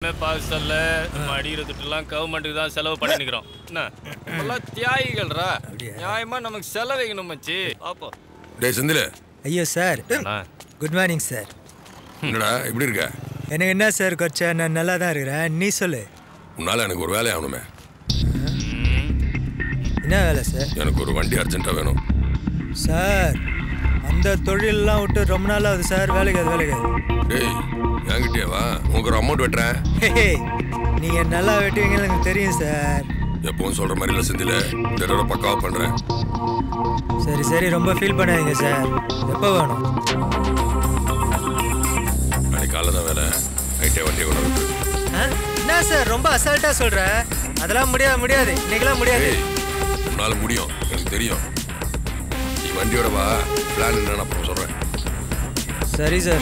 MA pass அல்ல நம்ம அடிக்கிற துட்டுலாம் கவர்மெண்ட்டுக்கு தான் செலவு பண்ணி நிக்கிறோம் என்ன நம்மளாம் தியாகிகள்ரா நியாயமா நமக்கு செலவைக்கணும் மச்சி அப்போ டேய் செந்தில் ஐயோ சார் அண்ணா, குட் மார்னிங் சார் என்னடா எப்படி இருக்க எனக்கு என்ன சார் குறைச்சா நான் நல்லா தான் இருக்கிறேன் நீ சொல்லு உன்னால எனக்கு ஒரு வேலை ஆகணுமே என்ன வேலை சார் எனக்கு ஒரு வண்டி அர்ஜென்ட்டாக வேணும் சார் அந்த தொழிலெலாம் விட்டு ரொம்ப நாள் ஆகுது சார் வேலைக்கு அது வேலைக்கு டேய் என்கிட்டயே வா உனக்கு ஒரு அமௌண்ட் வெட்டுறேன் நீங்கள் நல்லா வெட்டுவீங்கன்னு எனக்கு தெரியும் சார் எப்பவும் சொல்ற மாதிரி இல்லை செந்தில் இந்த தடவை பக்காவா பண்றேன் சரி சரி ரொம்ப ஃபீல் பண்ணாதீங்க சார் எப்போ வேணும் நாளைக்கு காலைல தான் வேலை நைட்டே வண்டியை கொண்டு வந்து ஆ? என்ன சார் ரொம்ப அசால்ட்டாக சொல்கிற அதெல்லாம் முடியாது முடியாது இன்னைக்கெல்லாம் முடியாது டேய் உன்னால முடியும் எனக்கு தெரியும் நீ வண்டியோட வா பிளான் என்னன்னு அப்புறம் சொல்றேன் சரி சார்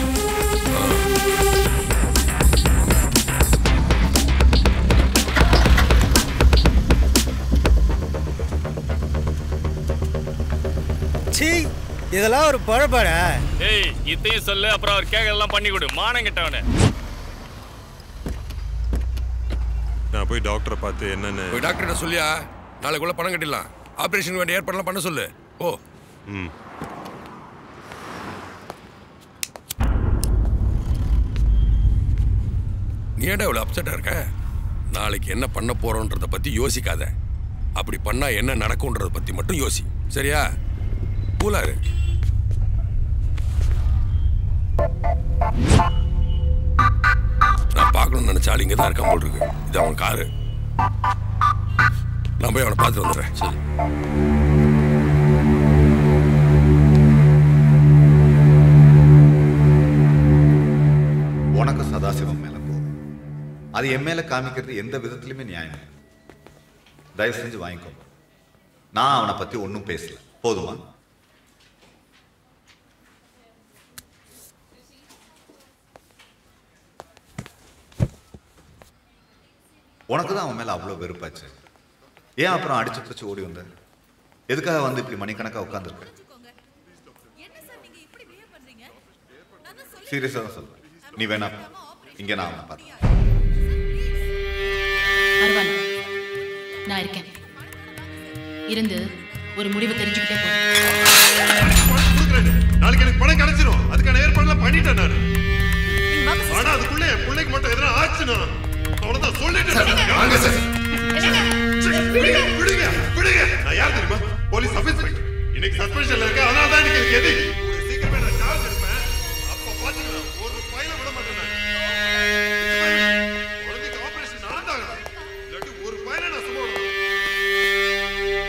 சீ இதெல்லாம் ஒரு பழப்பாடா ஏய் இதையும் சொல்லு அப்புறம் அவர் கேட்கறதெல்லாம் பண்ணி கொடு மானம் கிட்டவனே நான் போய் டாக்டரை பார்த்து என்னன்னு போய் டாக்டர்கிட்ட சொல்லியா நாளைக்குள்ள பணம் கட்டிடலாம் ஆபரேஷன் வேண்டிய ஏற்பாடுலாம் பண்ண சொல்லு ஓ ம் நீ ஏன்டா இவ்வளோ அப்செட்டாக இருக்க நாளைக்கு என்ன பண்ண போறோன்றத பத்தி யோசிக்காத அப்படி பண்ணா என்ன நடக்கும்ன்றத பத்தி மட்டும் யோசி சரியா கூலா இரு நான் பார்க்கணும்னு நினைச்ச ஆள் இங்கே தான் இருக்கான் போல் இருக்கு இது அவன் காரு நான் போய் அவனை பார்த்துட்டு வந்துடுறேன் சரி உனக்கு சதாசிவம் மேல கோபம் அது என் மேல காமிக்கிறது எந்த விதத்திலுமே நியாயம் இல்லை. தயவு செஞ்சு வாங்கிக்கோ நான் அவனை பத்தி ஒன்றும் பேசல போதுமா உனக்கு தான் அவன் மேல அவ்வளோ வெறுப்பாச்சு ஏன் அப்புறம் அடிச்சு பிடிச்சு ஓடி வந்த எதுக்காக வந்து இப்படி மணிக்கணக்கா உட்காந்துருக்க சீரியஸாக தான் சொல்றேன் நீ வேணா போ. இங்க நான் அவனை பார்த்தேன் பரவாயில்ல நான் இருக்கேன் இருந்து ஒரு முடிவு தெரிஞ்சுக்கிட்டே போறேன் நாளைக்கு எனக்கு பணம் கிடைச்சிரும் அதுக்கான ஏற்பாடுலாம் பண்ணிட்டேன் நான் ஆனா அதுக்குள்ள என் பிள்ளைக்கு மட்டும் எதனா ஆச்சுன்னா அவ்வளவுதான் சொல்லிட்டேன் வாங்க சார் சரி, விடுங்க விடுங்க விடுங்க நான் யார் தெரியுமா போலீஸ் சப் இன்ஸ்பெக்டர் இன்னைக்கு சஸ்பென்ஷன்ல இருக்கேன் அதனால தான் எனக்கு எதி சீக்கிரமே நான் சார்ஜ் எடுப்பேன் அப்ப பாத்துக்கலாம் ஒரு பையனை விட மாட்டேன் நான். குழந்தைக்கு ஆபரேஷன் நான் தான் இல்லாட்டி ஒரு பையனை நான் சும்மா விட மாட்டேன்.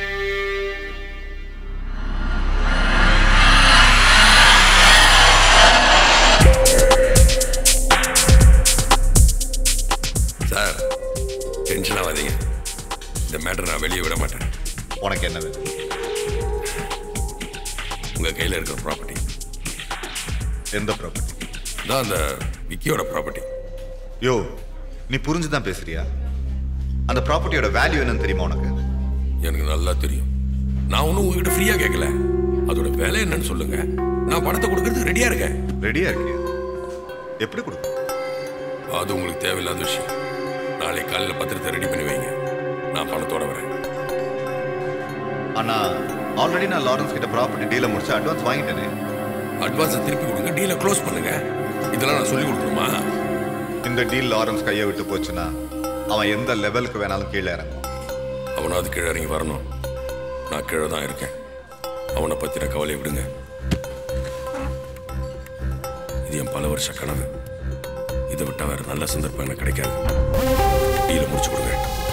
சார் டென்ஷன் ஆகாதீங்க இந்த மேட்டர் நான் வெளியே விட மாட்டேன் உனக்கு என்ன வேணும் உங்க கையில் இருக்கிற ப்ராப்பர்ட்டி எந்த ப்ராப்பர்ட்டி தான் அந்த விக்கியோட ப்ராப்பர்ட்டி யோ நீ புரிஞ்சுதான் பேசுறியா அந்த ப்ராப்பர்ட்டியோட வேல்யூ என்னன்னு தெரியுமா உனக்கு எனக்கு நல்லா தெரியும் நான் ஒன்றும் உங்ககிட்ட ஃப்ரீயா கேட்கல அதோட வேலை என்னன்னு சொல்லுங்க நான் பணத்தை கொடுக்கறதுக்கு ரெடியா இருக்கேன் ரெடியா இருக்கியா எப்படி கொடுக்கும் அது உங்களுக்கு தேவையில்லாத விஷயம் நாளை காலையில் பத்திரத்தை ரெடி பண்ணி வைங்க நான் பணத்தோட வரேன் ஆனா ஆல்ரெடி நான் லாரன்ஸ் கிட்ட ப்ராப்பர்ட்டி டீலை முடிச்சு அட்வான்ஸ் வாங்கிட்டேனே அட்வான்ஸை திருப்பி கொடுங்க டீலை க்ளோஸ் பண்ணுங்க இதெல்லாம் நான் சொல்லி கொடுக்கணுமா இந்த டீல் லாரன்ஸ் கையை விட்டு போச்சுன்னா அவன் எந்த லெவலுக்கு வேணாலும் கீழே இறங்கும் அவனாவது கீழே இறங்கி வரணும் நான் கீழே தான் இருக்கேன் அவனை பத்தின கவலையை விடுங்க இது என் பல வருஷ கனவு இதை விட்டா வேற நல்ல சந்தர்ப்பம் எனக்கு கிடைக்காது டீலை முடிச்சு கொடுங்க